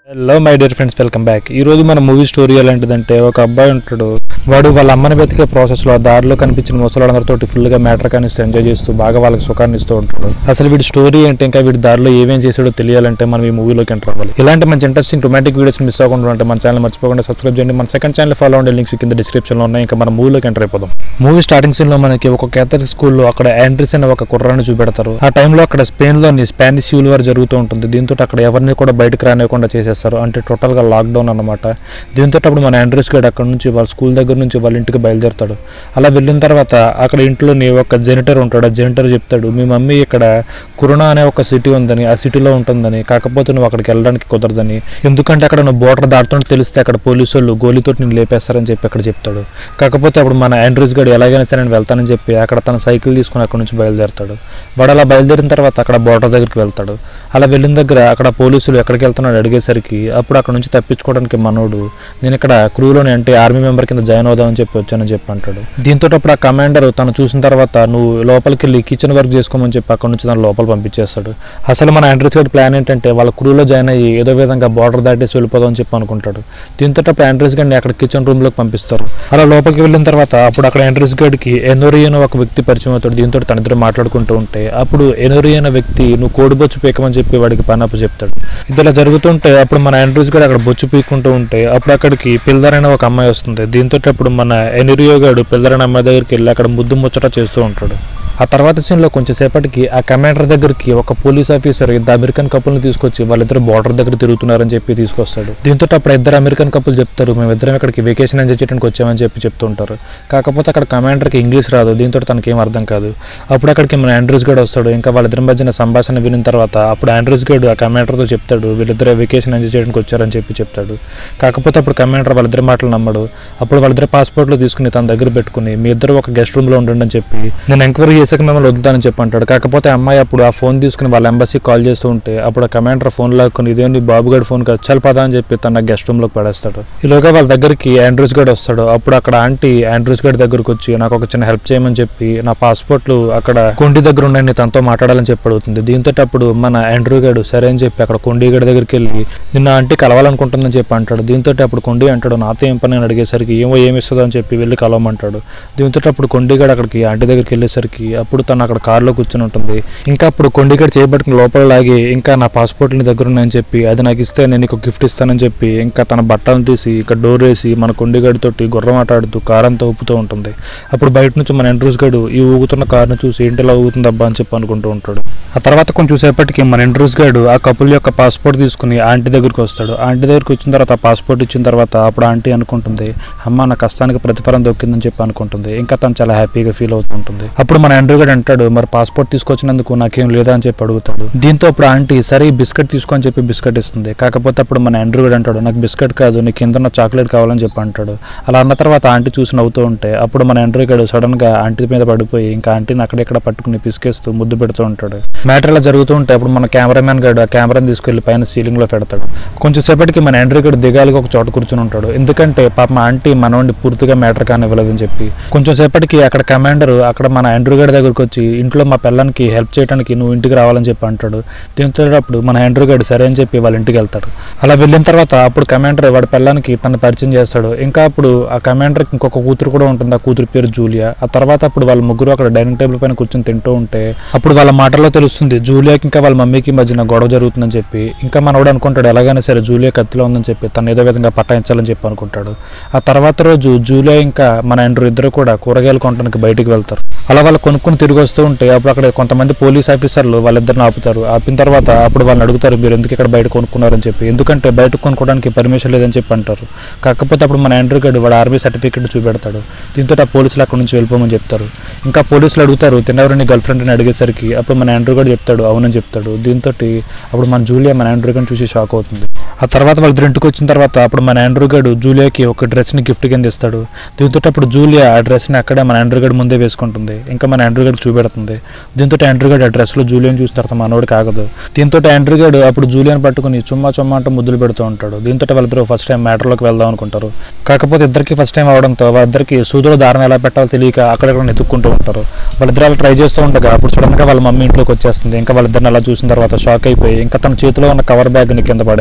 hello my dear friends welcome back ఈ రోజు మన మూవీ స్టోరీ ఎలాంటిదంటే ఒక అబ్బాయి ఉంటాడు వాడు వాళ్ళ అమ్మని వెతికే ప్రాసెస్ లో ఆ దారిలో కనిపించిన ముసలాళ్ళందరితో ఫుల్ గా మ్యాటర్ కానిస్తూ ఎంజాయ్ చేస్తూ బాగా వాళ్ళకి సుఖాన్ని ఇస్తూ ఉంటాడు అసలు వీడి స్టోరీ ఏంటి ఇంకా వీడి దారిలో ఏమేం చేసాడో తెలియాలంటే మనం ఈ మూవీలోకి ఎంటర్ అవ్వాలి ఇలాంటి మంచి ఇంట్రెస్టింగ్ రొమాంటిక్ వీడియోస్ మిస్ అవ్వకుండా ఉంటే మన ఛానల్ మర్చిపోకుండా సబ్స్క్రైబ్ చేయండి మన సెకండ్ ఛానల్ ఫాలో ఉండే లింక్స్ కింద డిస్క్రిప్షన్ లో ఉన్నాయి ఇంకా మన మూవీలోకి ఎంటర్ అయిపోదాం మూవీ స్టార్టింగ్ సీన్ లో మనకి ఒక కేథలిక్ స్కూల్లో అక్కడ యాండ్రిస్ అనే ఒక కుర్రాన్ని చూపెడతారు ఆ టైంలో అక్కడ స్పెయిన్ లోని స్పానిష్ సివిల్ వార్ జరుగుతూ ఉంటుంది దీంతో అక్కడ ఎవరిని కూడా బయటకు రానివ్వకుండా చేసేస్తారు అంటే టోటల్ గా లాక్డౌన్ అనమాట దీంతో అప్పుడు మన ఆండ్రూస్ గడ్ అక్కడ నుంచి వాళ్ళ స్కూల్ దగ్గర నుంచి వాళ్ళ ఇంటికి బయలుదేరుతాడు అలా వెళ్ళిన తర్వాత అక్కడ ఇంట్లోని ఒక జెనిటర్ ఉంటాడు ఆ జెనిటర్ చెప్తాడు మీ మమ్మీ ఇక్కడ కురునా అనే ఒక సిటీ ఉందని ఆ సిటీలో ఉంటుందని కాకపోతే నువ్వు అక్కడికి వెళ్ళడానికి కుదరదని ఎందుకంటే అక్కడ నువ్వు బోర్డర్ దాటుతుంటే తెలిస్తే అక్కడ పోలీసు వాళ్ళు గోలీతో నేను లేపేస్తారని చెప్పి అక్కడ చెప్తాడు కాకపోతే అప్పుడు మన ఆండ్రూస్ గడ్ ఎలాగైనా సరే నేను వెళ్తానని చెప్పి అక్కడ తన సైకిల్ తీసుకుని అక్కడ నుంచి బయలుదేరుతాడు వాడు అలా బయలుదేరిన తర్వాత అక్కడ బోర్డర్ దగ్గరికి వెళ్తాడు అలా వెళ్ళిన దగ్గర అక్కడ పోలీసులు ఎక్కడికి వెళ్తున్నాడు అడిగేసరికి అప్పుడు అక్కడ నుంచి తప్పించుకోవడానికి మనోడు నేను ఇక్కడ క్రూలోని అంటే ఆర్మీ మెంబర్ కింద జాయిన్ అవుదామని చెప్పి వచ్చానని చెప్పి అంటాడు దీంతో అప్పుడు ఆ కమాండర్ తను చూసిన తర్వాత నువ్వు లోపలికి వెళ్ళి కిచెన్ వర్క్ చేసుకోమని చెప్పి అక్కడ నుంచి తను లోపల పంపించేస్తాడు అసలు మన ఆండ్రస్ గడ్ ప్లాన్ ఏంటంటే వాళ్ళ క్రూలో జాయిన్ అయ్యి ఏదో విధంగా బార్డర్ దాటేసి వెళ్ళిపోదాం అని చెప్పి అనుకుంటాడు దీంతో అప్పుడు ఆండ్రస్ గడ్ని అక్కడ కిచెన్ రూమ్ లోకి పంపిస్తారు అలా లోపలికి వెళ్ళిన తర్వాత అప్పుడు అక్కడ ఆండ్రస్ గడ్కి ఎనోరి అనే ఒక వ్యక్తి పరిచయం అవుతాడు దీంతో తన ఇద్దరు మాట్లాడుకుంటూ ఉంటే అప్పుడు ఎనోరి అనే వ్యక్తి నువ్వు కోడిబొచ్చు పీకమని చెప్పి వాడికి పని అప్పు చెప్తాడు ఇది ఇలా జరుగుతుంటే అప్పుడు మన ఆండ్రూస్ గడ్ అక్కడ బొచ్చు పీక్కుంటూ ఉంటే అప్పుడు అక్కడికి పిల్లర్ అనే ఒక అమ్మాయి వస్తుంది దీంతో అప్పుడు మన ఎనిరియో గాడు పిల్లర్ అనే అమ్మాయి దగ్గరికి వెళ్ళి అక్కడ ముద్దు ముచ్చట చేస్తూ ఉంటాడు ఆ తర్వాత సీన్లో కొంచెం సేపటికి ఆ కమాండర్ దగ్గరికి ఒక పోలీస్ ఆఫీసర్ ఇద్దరు అమెరికన్ కపుల్ని తీసుకొచ్చి వాళ్ళిద్దరు బార్డర్ దగ్గర తిరుగుతున్నారని చెప్పి తీసుకొస్తాడు దీంతో అప్పుడు ఇద్దరు అమెరికన్ కపుల్ చెప్తారు మేము ఇద్దరం ఇక్కడికి వెకేషన్ ఎంజాయ్ చేయడానికి వచ్చామని చెప్పి చెప్తుంటారు కాకపోతే అక్కడ కమాండర్కి ఇంగ్లీష్ రాదు దీంతో తనకి ఏం అర్థం కాదు అప్పుడు అక్కడికి మన ఆండ్రూస్ గడ్ వస్తాడు ఇంకా వాళ్ళిద్దరి మధ్యన సంభాషణ వినిన తర్వాత అప్పుడు ఆండ్రూస్ గడ్ ఆ కమాండర్తో చెప్తాడు వీళ్ళిద్దరు వెకేషన్ ఎంజాయ్ చేయడానికి వచ్చారని చెప్పి చెప్తాడు కాకపోతే అప్పుడు కమాండర్ వాళ్ళిద్దరి మాటలు నమ్మడు అప్పుడు వాళ్ళిద్దరు పాస్పోర్ట్లు తీసుకుని తన దగ్గర పెట్టుకుని మీ ఇద్దరు ఒక గెస్ట్ రూమ్లో ఉండండి అని చెప్పి నేను ఎంక్వైరీ చేసాక మిమ్మల్ని వదులుతానని చెప్పి అంటాడు కాకపోతే ఆ అమ్మాయి అప్పుడు ఆ ఫోన్ తీసుకుని వాళ్ళ ఎంబసీ కాల్ చేస్తూ ఉంటే అప్పుడు ఆ కమాండర్ ఫోన్ లాక్కుని ఇదేంటి బాబు గడి ఫోన్ కాదు చల్ పదా అని చెప్పి తన గెస్ట్ రూమ్లోకి పడేస్తాడు ఈలోగా వాళ్ళ దగ్గరికి ఆండ్రూస్ గడ్ వస్తాడు అప్పుడు అక్కడ ఆంటీ ఆండ్రూస్ గడ్ దగ్గరకు వచ్చి నాకు ఒక చిన్న హెల్ప్ చేయమని చెప్పి నా పాస్పోర్ట్లు అక్కడ కొండి దగ్గర ఉన్నాయి తనతో మాట్లాడాలని చెప్పి అడుగుతుంది దీంతో అప్పుడు మన ఆండ్రూ గడు సరే అని చెప్పి అక్కడ కొండి గడి దగ్గరికి వెళ్ళి నిన్న ఆంటీ కలవాలనుకుంటుందని చెప్పి అంటాడు దీంతో అప్పుడు కొండి అంటాడు నాతో ఏం పని అని అడిగేసరికి ఏమో ఏమి ఇస్తుందో అని చెప్పి వెళ్ళి కలవమంటాడు దీంతో అప్పుడు కొండిగడ్ అక్కడికి ఆంటీ దగ్గరికి వెళ్ళేసరికి అప్పుడు తను అక్కడ కారులో కూర్చొని ఉంటుంది ఇంకా అప్పుడు కొండిగడ్ చేయబట్టుకుని లోపల లాగి ఇంకా నా పాస్పోర్ట్ నీ దగ్గర ఉన్నాయని చెప్పి అది నాకు ఇస్తే నేను నీకు గిఫ్ట్ ఇస్తానని చెప్పి ఇంకా తన బట్టలను తీసి ఇక్కడ డోర్ వేసి మన కొండిగడ్ తోటి గుర్రం ఆటాడుతూ కారంతా ఊపుతూ ఉంటుంది అప్పుడు బయట నుంచి మన ఎండ్రూస్ గడు ఈ ఊగుతున్న కారును చూసి ఏంటిలా ఊగుతుంది అబ్బా అని చెప్పి అనుకుంటూ ఉంటాడు ఆ తర్వాత కొంచెం సేపటికి మన ఎండ్రూస్ గడు ఆ కపుల్ యొక్క పాస్పోర్ట్ తీసుకుని ఆంటీ దగ్గరికి వస్తాడు ఆంటీ దగ్గరికి వచ్చిన తర్వాత ఆ పాస్పోర్ట్ ఇచ్చిన తర్వాత అప్పుడు ఆంటీ అనుకుంటుంది అమ్మ నా కష్టానికి ప్రతిఫలం దొక్కిందని చెప్పి అనుకుంటుంది ఇంకా తను చాలా హ్యాపీగా ఫీల్ అవుతూ ఉంటుంది అప్పుడు మన ఎండ్రూ గడు అంటాడు మరి పాస్పోర్ట్ తీసుకొచ్చినందుకు నాకేం లేదా అని చెప్పి అడుగుతాడు దీంతో అప్పుడు ఆంటీ సరే ఈ బిస్కెట్ తీసుకో అని చెప్పి బిస్కెట్ ఇస్తుంది కాకపోతే అప్పుడు మన ఎండ్రూ గడు అంటాడు నాకు బిస్కెట్ కాదు నీకు కింద ఉన్న చాక్లెట్ కావాలని చెప్పి అంటాడు అలా అన్న తర్వాత ఆంటీ చూసి నవ్వుతూ ఉంటే అప్పుడు మన ఎండ్రూ గడు సడన్ గా ఆంటీ మీద పడిపోయి ఇంకా ఆంటీని అక్కడెక్కడ పట్టుకుని పిసికేస్తూ ముద్దు పెడుతూ ఉంటాడు మ్యాటర్ ఇలా జరుగుతూ ఉంటే అప్పుడు మన కెమెరామ్యాన్ గడు ఆ కెమెరాని తీసుకెళ్లి పైన సీలింగ్ లో పెడతాడు కొంచెం సేపటికి మన ఎండ్రూ గడు దిగాలిగా ఒక చోట కూర్చుని ఉంటాడు ఎందుకంటే పాప మా ఆంటీ మనోడిని పూర్తిగా మ్యాటర్ కానివ్వలేదని చెప్పి కొంచెం సేపటికి అక్కడ కమాండర్ అక్కడ మన ఎండ్రూ గడి దగ్గరకు వచ్చి ఇంట్లో మా పిల్లనికి హెల్ప్ చేయడానికి నువ్వు ఇంటికి రావాలని చెప్పి అంటాడు దీంతో అప్పుడు మన ఎండ్రూ గడు సరే అని చెప్పి వాళ్ళ ఇంటికి వెళ్తాడు అలా వెళ్ళిన తర్వాత అప్పుడు కమాండర్ వాడి పిల్లానికి తన పరిచయం చేస్తాడు ఇంకా అప్పుడు ఆ కమాండర్కి ఇంకొక కూతురు కూడా ఉంటుంది ఆ కూతురు పేరు జూలియా ఆ తర్వాత అప్పుడు వాళ్ళ ముగ్గురు అక్కడ డైనింగ్ టేబుల్ పైన కూర్చొని తింటూ ఉంటే అప్పుడు వాళ్ళ మాటల్లో తెలుస్తుంది జూలియాకి ఇంకా వాళ్ళ మమ్మీకి మధ్యన గొడవ జరుగుతుందని చెప్పి ఇంకా మనోడు అనుకుంటాడు ఎలాగైనా సరే జూలియా కత్తిలో ఉందని చెప్పి తను ఏదో విధంగా పటాయించాలని చెప్పి అనుకుంటాడు ఆ తర్వాత రోజు జూలియా ఇంకా మన ఎండ్రు ఇద్దరు కూడా కూరగాయలు కొనడానికి బయటికి వెళ్తారు అలా వాళ్ళు కొనుక్కొని తిరిగి వస్తూ ఉంటే అప్పుడు అక్కడ కొంతమంది పోలీస్ ఆఫీసర్లు వాళ్ళిద్దరిని ఆపుతారు ఆపిన తర్వాత అప్పుడు వాళ్ళని అడుగుతారు మీరు ఎందుకు ఇక్కడ బయట కొనుక్కున్నారని చెప్పి ఎందుకంటే బయట కొనుక్కోవడానికి పర్మిషన్ లేదని చెప్పి అంటారు కాకపోతే అప్పుడు మన ఎండ్రు గడు వాడు ఆర్మీ సర్టిఫికేట్ చూపెడతాడు దీంతో ఆ పోలీసులు అక్కడ నుంచి వెళ్ళిపోమని చెప్తారు ఇంకా పోలీసులు అడుగుతారు తిన్నెవరు నీ గర్ల్ ఫ్రెండ్ అని అడిగేసరికి అప్పుడు మన ఎండ్రు గడు చెప్తాడు అవునని చెప్తాడు దీంతో అప్పుడు మన జూలియా మన ఎండ్రు గడిని చూసి షాక్ అవుతుంది ఆ తర్వాత వాళ్ళిద్దరు ఇంటికి వచ్చిన తర్వాత అప్పుడు మన ఎండ్రు గడు జూలియాకి ఒక డ్రెస్ని గిఫ్ట్ కింద ఇస్తాడు దీంతో అప్పుడు జూలియా ఆ డ్రెస్ని అక్కడే మన ఎండ్రు గడు ముందే వేసుకుంటుంది ఇంకా మన ఎండ్రు గడు చూపెడుతుంది దీంతో ఎండ్రు గడు ఆ డ్రెస్లో జూలియన్ చూసిన తర్వాత మనోడికి ఆగదు దీంతో ఎండ్రు గడు అప్పుడు జూలియన్ పట్టుకుని చుమ్మా చుమ్మా అంటూ ముద్దులు పెడుతూ ఉంటాడు దీంతో వాళ్ళిద్దరూ ఫస్ట్ టైం మ్యాటర్లోకి వెళ్దాం అనుకుంటారు కాకపోతే ఇద్దరికి ఫస్ట్ టైం అవడంతో వాళ్ళిద్దరికి సూదులో దారం ఎలా పెట్టాలో తెలియక అక్కడెక్కడ ఎత్తుక్కుంటూ ఉంటారు వాళ్ళిద్దరు అలా ట్రై చేస్తూ ఉండగా అప్పుడు సడన్గా వాళ్ళ మమ్మీ ఇంట్లోకి వచ్చేస్తుంది ఇంకా వాళ్ళిద్దరిని అలా చూసిన తర్వాత షాక్ అయిపోయి ఇంకా తన చేతిలో ఉన్న కవర్ బ్యాగ్ని కింద పడేస్తుంది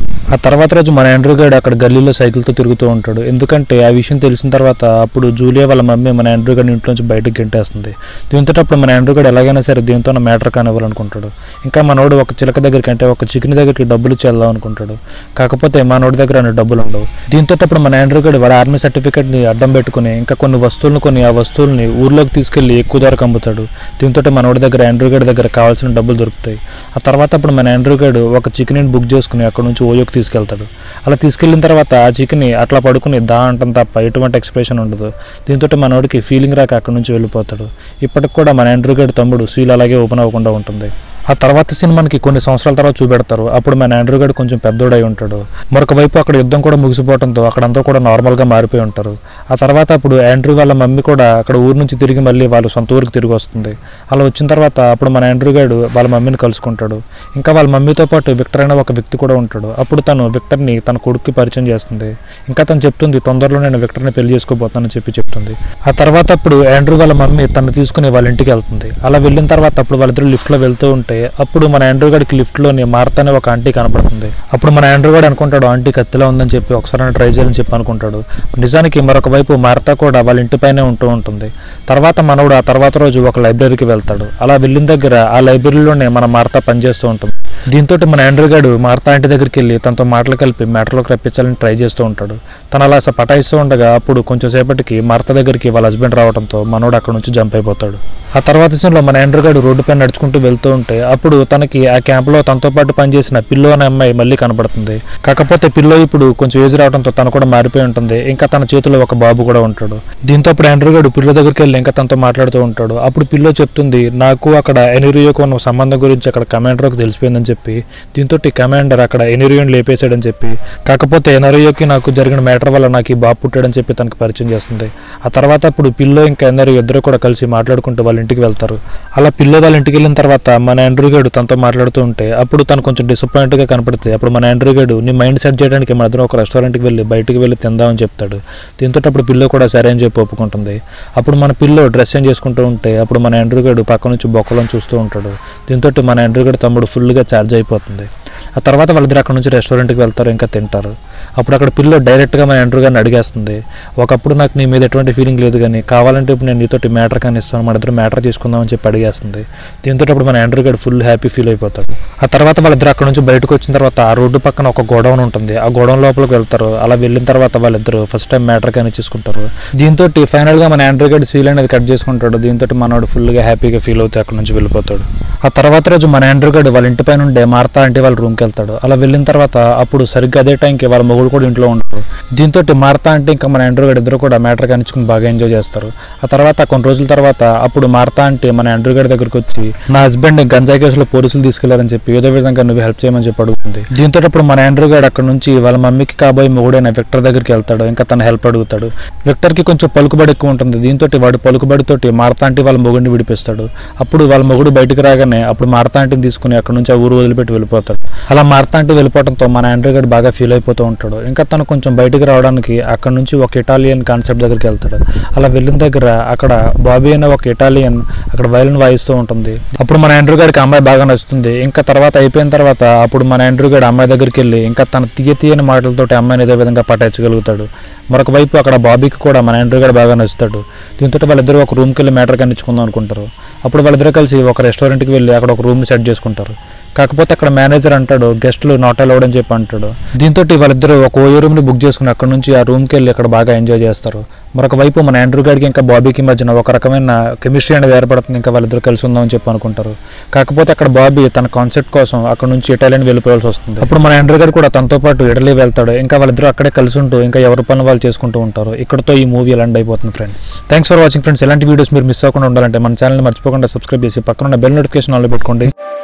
ఆ తర్వాత రోజు మన ఆండ్రూ గాడు అక్కడ గల్లీలో సైకిల్తో తిరుగుతూ ఉంటాడు ఎందుకంటే ఆ విషయం తెలిసిన తర్వాత అప్పుడు జూలియా వాళ్ళ మమ్మీ మన ఆండ్రూ గారిని ఇంట్లోంచి బయటకు గెంటేస్తుంది దీంతో అప్పుడు మన ఆండ్రూ గాడు ఎలాగైనా సరే దీంతో నా మ్యాటర్ కానివ్వాలనుకుంటాడు ఇంకా మనోడు ఒక చిలక దగ్గరికి అంటే ఒక చికెన్ దగ్గరికి డబ్బులు ఇచ్చేద్దాం అనుకుంటాడు కాకపోతే మనోడి దగ్గర అన్ని డబ్బులు ఉండవు దీంతో అప్పుడు మన ఆండ్రూ గాడు వాడి ఆర్మీ సర్టిఫికేట్ని అడ్డం పెట్టుకుని ఇంకా కొన్ని వస్తువులను కొన్ని ఆ వస్తువుల్ని ఊర్లోకి తీసుకెళ్లి ఎక్కువ ధరకు అమ్ముతాడు దీంతో మనోడి దగ్గర ఆండ్రూ గాడి దగ్గర కావాల్సిన డబ్బులు దొరుకుతాయి ఆ తర్వాత అప్పుడు మన ఆండ్రూ గాడు ఒక చికెన్ బుక్ చేసుకుని అక్కడ నుంచి ఓయోకి తీసుకెళ్తాడు అలా తీసుకెళ్ళిన తర్వాత ఆ చికెన్ అట్లా పడుకుని దా అంటాం తప్ప ఎటువంటి ఎక్స్ప్రెషన్ ఉండదు దీంతో మనోడికి ఫీలింగ్ రాక అక్కడ నుంచి వెళ్ళిపోతాడు ఇప్పటికి కూడా మన ఆండ్రూ గాడి తమ్ముడు సీల్ అలాగే ఓపెన్ అవ్వకుండా ఉంటుంది ఆ తర్వాత సినిమాకి కొన్ని సంవత్సరాల తర్వాత చూపెడతారు అప్పుడు మన ఆండ్రూ గారు కొంచెం పెద్దోడై ఉంటాడు మరొక వైపు అక్కడ యుద్ధం కూడా ముగిసిపోవడంతో అక్కడంతా కూడా నార్మల్గా మారిపోయి ఉంటారు ఆ తర్వాత అప్పుడు ఆండ్రూ వాళ్ళ మమ్మీ కూడా అక్కడ ఊరు నుంచి తిరిగి మళ్ళీ వాళ్ళ సొంత ఊరికి తిరిగి వస్తుంది అలా వచ్చిన తర్వాత అప్పుడు మన ఆండ్రూ గారు వాళ్ళ మమ్మీని కలుసుకుంటాడు ఇంకా వాళ్ళ మమ్మీతో పాటు విక్టర్ అనే ఒక వ్యక్తి కూడా ఉంటాడు అప్పుడు తను విక్టర్ని తన కొడుక్కి పరిచయం చేస్తుంది ఇంకా తను చెప్తుంది తొందరలో నేను విక్టర్ని పెళ్లి చేసుకోబోతానని చెప్పి చెప్తుంది ఆ తర్వాత అప్పుడు ఆండ్రూ వాళ్ళ మమ్మీ తను తీసుకుని వాళ్ళ ఇంటికి వెళ్తుంది అలా వెళ్ళిన తర్వాత అప్పుడు వాళ్ళిద్దరు లిఫ్ట్లో వెళ్తూ ఉంటే అప్పుడు మన ఆండ్రూ గడికి లిఫ్ట్లోని మార్తా అనే ఒక ఆంటీ కనపడుతుంది అప్పుడు మన ఆండ్రూ గడు అనుకుంటాడు ఆంటీ కత్తిలో ఉందని చెప్పి ఒకసారి ట్రై చేయాలని చెప్పి అనుకుంటాడు నిజానికి మరొక వైపు మార్తా కూడా వాళ్ళ ఇంటిపైనే ఉంటూ ఉంటుంది తర్వాత మనోడు ఆ తర్వాత రోజు ఒక లైబ్రరీకి వెళ్తాడు అలా వెళ్ళిన దగ్గర ఆ లైబ్రరీలోనే మన మార్తా పనిచేస్తూ ఉంటుంది దీంతో మన ఆండ్రూ గడు మార్తా ఇంటి దగ్గరికి వెళ్ళి తనతో మాటలు కలిపి మ్యాటర్లోకి రప్పించాలని ట్రై చేస్తూ ఉంటాడు తను అలా స- పటాయిస్తూ ఉండగా అప్పుడు కొంచెం సేపటికి మార్త దగ్గరికి వాళ్ళ హస్బెండ్ రావడంతో మనోడు అక్కడ నుంచి జంప్ అయిపోతాడు ఆ తర్వాత సీన్లో మన ఆండ్రూ గడు రోడ్డు పైన నడుచుకుంటూ వెళ్తూ ఉంటే అప్పుడు తనకి ఆ క్యాంప్లో తనతో పాటు పనిచేసిన పిల్లో అనే అమ్మాయి మళ్ళీ కనబడుతుంది కాకపోతే పిల్లో ఇప్పుడు కొంచెం ఏజ్ రావడంతో తను కూడా మారిపోయి ఉంటుంది ఇంకా తన చేతిలో ఒక బాబు కూడా ఉంటాడు దీంతో అప్పుడు ఆండ్రూ గడు పిల్లో దగ్గరికి వెళ్ళి ఇంకా తనతో మాట్లాడుతూ ఉంటాడు అప్పుడు పిల్లో చెప్తుంది నాకు అక్కడ ఎనిరియోకు ఉన్న సంబంధం గురించి అక్కడ కమాండర్కి తెలిసిపోయిందని చెప్పి దీంతో కమాండర్ అక్కడ ఎనిరియోని లేపేశాడని చెప్పి కాకపోతే ఎనరియోకి నాకు జరిగిన మ్యాటర్ వల్ల నాకు ఈ బాబు పుట్టాడని చెప్పి తనకు పరిచయం చేస్తుంది ఆ తర్వాత అప్పుడు పిల్లో ఇంకా ఎనరియో ఇద్దరు కూడా కలిసి మాట్లాడుకుంటూ వాళ్ళ ఇంటికి వెళ్తారు అలా పిల్లో వాళ్ళ ఇంటికి వెళ్ళిన తర్వాత మన ఆండ్రూ గడు తనతో మాట్లాడుతూ ఉంటే అప్పుడు తను కొంచెం disappoint గా కనపడితే అప్పుడు మన ఆండ్రూ గడు నీ మైండ్ సెట్ చేయడానికి మన ఇద్దరం ఒక రెస్టారెంట్కి వెళ్ళి బయటికి వెళ్ళి తిందామని చెప్తాడు దీంతో అప్పుడు పిల్లో కూడా సరే అని చెప్పి ఒప్పుకుంటుంది అప్పుడు మన పిల్లో డ్రెస్ చేంజ్ చేసుకుంటూ ఉంటే అప్పుడు మన ఆండ్రూ గడు పక్క నుంచి బొక్కలను చూస్తూ ఉంటాడు దీంతో మన ఆండ్రూ గడు తమ్ముడు ఫుల్గా ఛార్జ్ అయిపోతుంది ఆ తర్వాత వాళ్ళిద్దరు అక్కడ నుంచి రెస్టారెంట్కి వెళ్తారు ఇంకా తింటారు అప్పుడు అక్కడ పిల్లో డైరెక్ట్గా మన ఆండ్రూ గారిని అడిగేస్తుంది ఒకప్పుడు నాకు నీ మీద ఎటువంటి ఫీలింగ్ లేదు కానీ కావాలంటే ఇప్పుడు నేను నీతోటి మ్యాటర్ కానీ ఇస్తాను మన ఇద్దరు మ్యాటర్ చేసుకుందామని చెప్పి అడిగేస్తుంది దీంతో అప్పుడు మన ఆండ్రూ గారు ఫుల్ హ్యాపీ ఫీల్ అయిపోతాడు ఆ తర్వాత వాళ్ళిద్దరు అక్కడ నుంచి బయటకు వచ్చిన తర్వాత ఆ రోడ్డు పక్కన ఒక గోడౌన్ ఉంటుంది ఆ గోడౌన్ లోపలికి వెళ్తారు అలా వెళ్ళిన తర్వాత వాళ్ళిద్దరు ఫస్ట్ టైం మ్యాటర్ కానీ చేసుకుంటారు దీంతో ఫైనల్గా మన ఆండ్రూ గారు సీల్ అనేది కట్ చేసుకుంటాడు దీంతో మనోడు ఫుల్గా హ్యాపీగా ఫీల్ అవుతే అక్కడ నుంచి వెళ్ళిపోతాడు ఆ తర్వాత రోజు మన ఆండ్రూ గారు వాళ్ళ ఇంటి పైన ఉండే మార్తా అంటే వాళ్ళ రూమ్కి వెళ్తాడు అలా వెళ్ళిన తర్వాత అప్పుడు సరిగ్గా అదే టైంకి వాళ్ళ మొగుడు కూడా ఇంట్లో ఉంటారు దీంతో మార్తా అంటే ఇంకా మన ఆండ్రూ గారు ఇద్దరు కూడా మ్యాటర్ కానిచ్చుకుని బాగా ఎంజాయ్ చేస్తారు ఆ తర్వాత కొన్ని రోజుల తర్వాత అప్పుడు మార్తా అంటే మన ఆండ్రూ గారి దగ్గరికి వచ్చి నా హస్బెండ్ గంజాయి కేసులో పోలీసులు తీసుకెళ్లారని చెప్పి ఏదో విధంగా నువ్వు హెల్ప్ చేయమని చెప్పి అడుగుతుంది దీంతో అప్పుడు మన ఆండ్రూ గారు అక్కడ నుంచి వాళ్ళ మమ్మీకి కాబోయే మొగుడైన విక్టర్ దగ్గరికి వెళ్తాడు ఇంకా తన హెల్ప్ అడుగుతాడు విక్టర్కి కొంచెం పలుకుబడి ఎక్కువ ఉంటుంది దీంతో వాడు పలుకుబడితోటి మార్తాంటి వాళ్ళ మొగుడిని విడిపిస్తాడు అప్పుడు వాళ్ళ మొగుడు బయటకు రాగానే అప్పుడు మార్తాంటిని తీసుకుని అక్కడ నుంచి ఆ ఊరు వదిలిపెట్టి వెళ్ళిపోతాడు అలా మార్తాంటి వెళ్ళిపోవడంతో మన ఆండ్రూ గారు బాగా ఫీల్ అయిపోతూ ఉంటాడు ఇంకా తను కొంచెం బయటకు రావడానికి అక్కడ నుంచి ఒక ఇటాలియన్ కాన్సెప్ట్ దగ్గరికి వెళ్తాడు అలా వెళ్ళిన దగ్గర అక్కడ బాబీ అనే ఒక ఇటాలియన్ అక్కడ వైలిన్ వాయిస్తూ ఉంటుంది అప్పుడు మన ఆండ్రూ గారికి అమ్మాయి బాగా నచ్చుతుంది ఇంకా తర్వాత అయిపోయిన తర్వాత అప్పుడు మన ఆండ్రూ గారు అమ్మాయి దగ్గరికి వెళ్ళి ఇంకా తన తీయ తీయని మాటలతోటి అమ్మాయిని ఏదో విధంగా పటాయించగలుగుతాడు మరొక వైపు అక్కడ బాబీకి కూడా మన ఆండ్రూ గారు బాగా నచ్చుతాడు దీంతో వాళ్ళిద్దరూ ఒక రూమ్కి వెళ్ళి మ్యాటర్ కనిచ్చుకుందాం అనుకుంటారు అప్పుడు వాళ్ళిద్దరూ కలిసి ఒక రెస్టారెంట్కి వెళ్ళి అక్కడ ఒక రూమ్ని సెట్ చేసుకుంటారు కాకపోతే అక్కడ మేనేజర్ అంటాడు గెస్టులు నాట్ అలౌడ్ అని చెప్పి అంటాడు దీంతో వాళ్ళిద్దరూ ఒక ఓయో రూమ్ని బుక్ చేసుకుని అక్కడ నుంచి ఆ రూమ్కి వెళ్ళి అక్కడ బాగా ఎంజాయ్ చేస్తారు మరొక వైపు మన ఆండ్రూ గారికి ఇంకా బాబీకి మధ్యన ఒక రకమైన కెమిస్ట్రీ అనేది ఏర్పడుతుంది ఇంకా వాళ్ళిద్దరు కలిసి ఉందామని చెప్పి అనుకుంటారు కాకపోతే అక్కడ బాబీ తన కాన్సెప్ట్ కోసం అక్కడ నుంచి ఇటాలియన్ వెళ్ళిపోవాల్సి వస్తుంది అప్పుడు మన ఆండ్రూ గారు కూడా తనతో పాటు ఇటలీ వెళ్తాడు ఇంకా వాళ్ళిద్దరూ అక్కడే కలిసి ఉంటూ ఇంకా ఎవరి పనులు వాళ్ళు చేసుకుంటూ ఉంటారు ఇక్కడతో ఈ మూవీ ఎండ్ అయిపోతుంది friends thanks for watching friends ఎలాంటి వీడియోస్ మీరు మిస్ అవ్వకుండా ఉండాలంటే మన ఛానల్ మర్చిపోకుండా సబ్స్క్రైబ్ చేసి పక్కన ఉన్న బెల్ నోటిఫికేషన్ ఆన్లో పెట్టుకోండి